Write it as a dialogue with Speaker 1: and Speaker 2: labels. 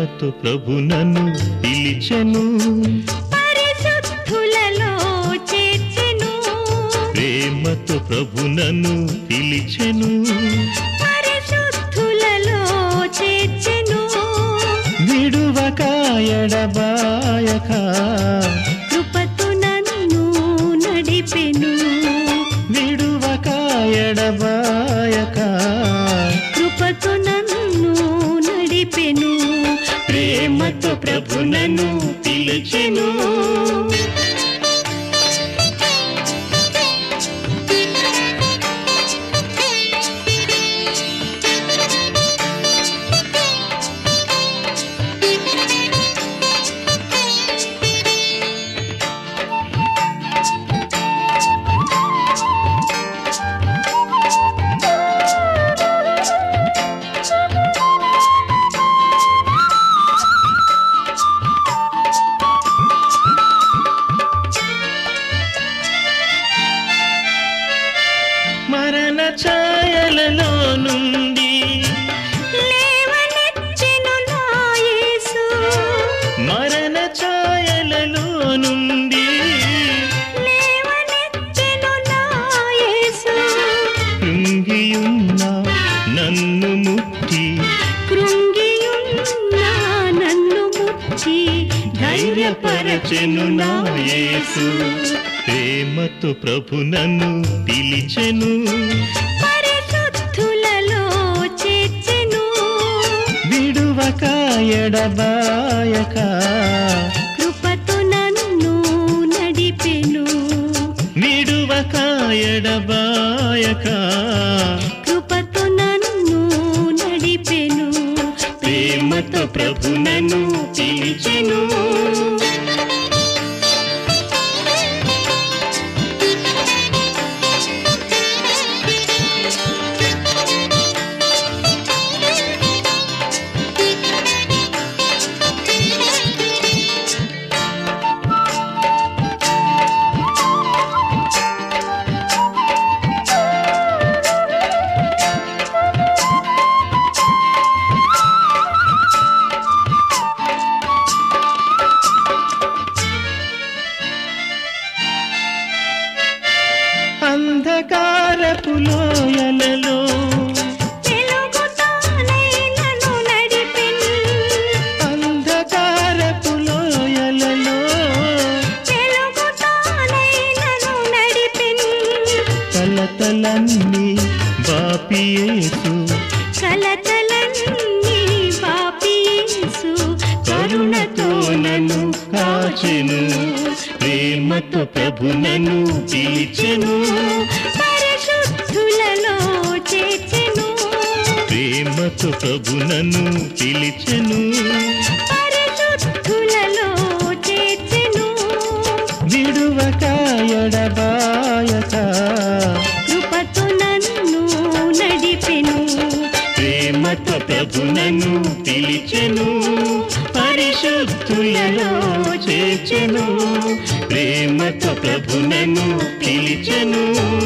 Speaker 1: ప్రేమతో ప్రభు నన్ను పిలిచెను
Speaker 2: పరిశుద్ధులలో చేర్చెను
Speaker 1: ప్రేమతో ప్రభు నన్ను పిలిచెను
Speaker 2: పరిశుద్ధులలో చేర్చెను
Speaker 1: విడువక ఎడబాయక
Speaker 2: కృపతో నన్ను నడిపెను
Speaker 1: విడువక ఎడబాయక
Speaker 2: కృపతో నన్ను నడిపెను
Speaker 1: ప్రేమతో ప్రభు నన్ను పిలిచెను మరణ ఛాయలలో నుండి
Speaker 2: లేవనెత్తెను నా యేసు
Speaker 1: మరణ ఛాయలలో నుండి
Speaker 2: లేవనెత్తెను నా యేసు
Speaker 1: కృంగియున్న నన్ను ముట్టి
Speaker 2: కృంగియున్న నన్ను ముచ్చి
Speaker 1: ధైర్యపరచెను నా యేసు ప్రేమతో ప్రభు నన్ను పిలిచెను
Speaker 2: పరిశుద్ధులలో చేర్చెను
Speaker 1: విడువక ఎడబాయక
Speaker 2: కృపతో నన్ను నడిపెను
Speaker 1: విడువక ఎడబాయక
Speaker 2: కృపతో నన్ను నడిపెను
Speaker 1: ప్రేమతో ప్రభు నన్ను పిలిచెను అంధకారపు లోయలలో
Speaker 2: వెలుగుతానై నన్ను నడిపెను
Speaker 1: అంధకారపు లోయలలో
Speaker 2: వెలుగుతానై నన్ను నడిపెను
Speaker 1: కలతలన్నీ బాపియేసు
Speaker 2: కలతలన్నీ బాపీసు
Speaker 1: కరుణతో నన్ను కాచెను ప్రేమతో ప్రభు నన్ను పిలిచెను
Speaker 2: పరిశుద్ధులలో చేర్చెను
Speaker 1: ప్రేమతో ప్రభు నన్ను పిలిచెను
Speaker 2: పరిశుద్ధులలో చేర్చెను
Speaker 1: విడువక ఎడబాయక
Speaker 2: కృపతో నన్ను నడిపెను
Speaker 1: ప్రేమతో ప్రభు నన్ను పిలిచెను పరిశుద్ధులలో చేర్చెను ప్రేమతో ప్రభు నన్ను పిలిచెను